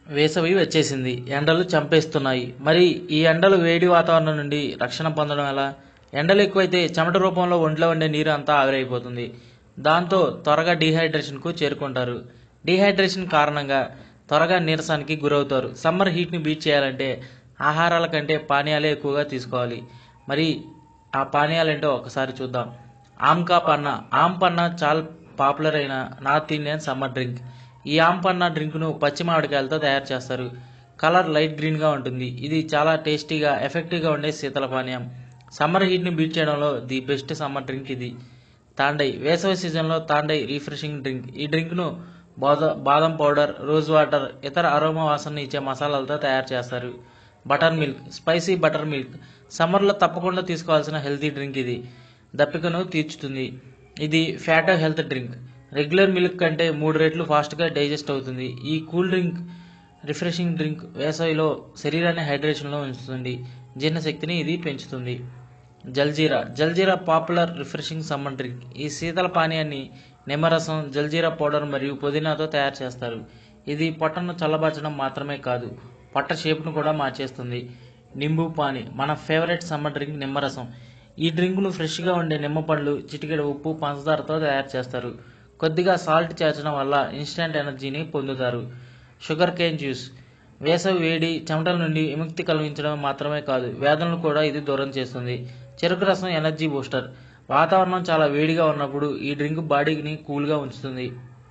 వేసవి వచ్చేసింది ఎండలు చంపేస్తున్నాయి మరి ఈ ఎండలు వేడి వాతావరణం నుండి రక్షణ పొందడం ఎలా ఎండలు ఎక్కువైతే చెమట రూపంలో ఒంట్లో ఉండే నీరు అంతా ఆవిరైపోతుంది దాంతో త్వరగా డీహైడ్రేషన్కు చేరుకుంటారు డీహైడ్రేషన్ కారణంగా త్వరగా నీరసానికి గురవుతారు సమ్మర్ హీట్ని బీట్ చేయాలంటే ఆహారాల కంటే పానీయాలే ఎక్కువగా తీసుకోవాలి మరి ఆ పానీయాలేంటో ఒకసారి చూద్దాం ఆమ్కా పన్నా ఆమ్ పన్నా చాలా పాపులర్ అయిన నార్త్ ఇండియన్ సమ్మర్ డ్రింక్ ఈ ఆమ్ పన్నా డ్రింక్ను పచ్చి మామిడికాయలతో తయారు చేస్తారు కలర్ లైట్ గ్రీన్గా ఉంటుంది ఇది చాలా టేస్టీగా ఎఫెక్టివ్గా ఉండే శీతల పానీయం సమ్మర్ హీట్ని బీట్ చేయడంలో ది బెస్ట్ సమ్మర్ డ్రింక్ ఇది తాండై వేసవి సీజన్లో తాండై రీఫ్రెషింగ్ డ్రింక్ ఈ డ్రింక్ను బాద బాదం పౌడర్ రోజ్ వాటర్ ఇతర అరోమా వాసన ఇచ్చే మసాలాలతో తయారు చేస్తారు buttermilk spicy buttermilk సమ్మర్లో తప్పకుండా తీసుకోవాల్సిన హెల్తీ డ్రింక్ ఇది దప్పికను తీర్చుతుంది ఇది fat health drink regular milk కంటే మూడు రెట్లు ఫాస్ట్గా డైజెస్ట్ అవుతుంది ఈ కూల్ డ్రింక్ రిఫ్రెషింగ్ డ్రింక్ వేసవిలో శరీరాన్ని హైడ్రేషన్లో ఉంచుతుంది జీర్ణశక్తిని ఇది పెంచుతుంది jaljeera jaljeera popular refreshing summer drink ఈ శీతల పానీయాన్ని నిమ్మరసం జల్జీరా పౌడర్ మరియు పుదీనాతో తయారు చేస్తారు ఇది పొట్టను చల్లబరచడం మాత్రమే కాదు పొట్ట షేప్ను కూడా మార్చేస్తుంది నింబు పాని మన ఫేవరెట్ సమ్మర్ డ్రింక్ నిమ్మరసం ఈ డ్రింక్ను ఫ్రెష్గా ఉండే నిమ్మపండ్లు చిటికెడు ఉప్పు పంచదారతో తయారు చేస్తారు కొద్దిగా సాల్ట్ చేర్చడం వల్ల ఇన్స్టెంట్ ఎనర్జీని పొందుతారు షుగర్ కేన్ జ్యూస్ వేసవి వేడి చెమటల నుండి విముక్తి కలిగించడం మాత్రమే కాదు వ్యాధులను కూడా ఇది దూరం చేస్తుంది చెరుకు రసం ఎనర్జీ బూస్టర్ వాతావరణం చాలా వేడిగా ఉన్నప్పుడు ఈ డ్రింక్ బాడీని కూల్గా ఉంచుతుంది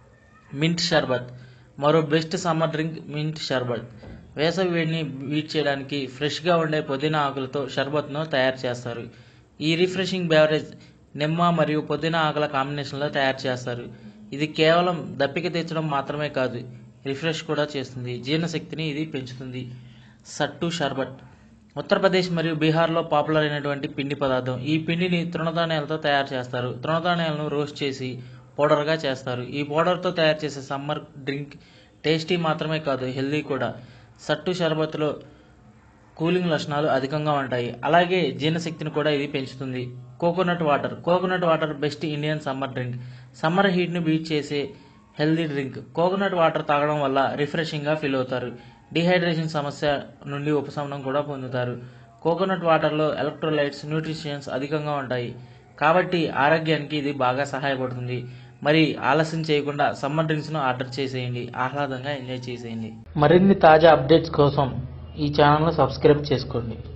మింట్ షర్బత్ మరో best summer drink mint sharbat వేసవి వేడిని బీట్ చేయడానికి ఫ్రెష్గా ఉండే పుదీనా ఆకులతో షర్బత్ను తయారు చేస్తారు ఈ రిఫ్రెషింగ్ బెవరేజ్ నిమ్మ మరియు పుదీనా ఆకుల కాంబినేషన్లో తయారు చేస్తారు ఇది కేవలం దప్పిక తెచ్చడం మాత్రమే కాదు రిఫ్రెష్ కూడా చేస్తుంది జీర్ణశక్తిని ఇది పెంచుతుంది సట్టు షర్బత్ ఉత్తరప్రదేశ్ మరియు బీహార్లో పాపులర్ అయినటువంటి పిండి పదార్థం ఈ పిండిని తృణధాన్యాలతో తయారు చేస్తారు తృణధాన్యాలను రోస్ట్ చేసి పౌడర్గా చేస్తారు ఈ పౌడర్తో తయారు చేసే సమ్మర్ డ్రింక్ టేస్టీ మాత్రమే కాదు హెల్దీ కూడా సట్టు షర్బత్లో కూలింగ్ లక్షణాలు అధికంగా ఉంటాయి అలాగే జీర్ణశక్తిని కూడా ఇది పెంచుతుంది coconut water coconut water best Indian summer drink summer హీట్ని బీట్ చేసే హెల్దీ డ్రింక్ కోకోనట్ వాటర్ తాగడం వల్ల రిఫ్రెషింగ్గా ఫీల్ అవుతారు డిహైడ్రేషన్ సమస్య నుండి ఉపశమనం కూడా పొందుతారు కోకోనట్ వాటర్లో ఎలక్ట్రోలైట్స్ న్యూట్రిషన్స్ అధికంగా ఉంటాయి కాబట్టి ఆరోగ్యానికి ఇది బాగా సహాయపడుతుంది మరి ఆలస్యం చేయకుండా సమ్మర్ డ్రింక్స్ను ఆర్డర్ చేసేయండి ఆహ్లాదంగా ఎంజాయ్ చేసేయండి మరిన్ని తాజా అప్డేట్స్ కోసం ఈ ఛానల్ను సబ్స్క్రైబ్ చేసుకోండి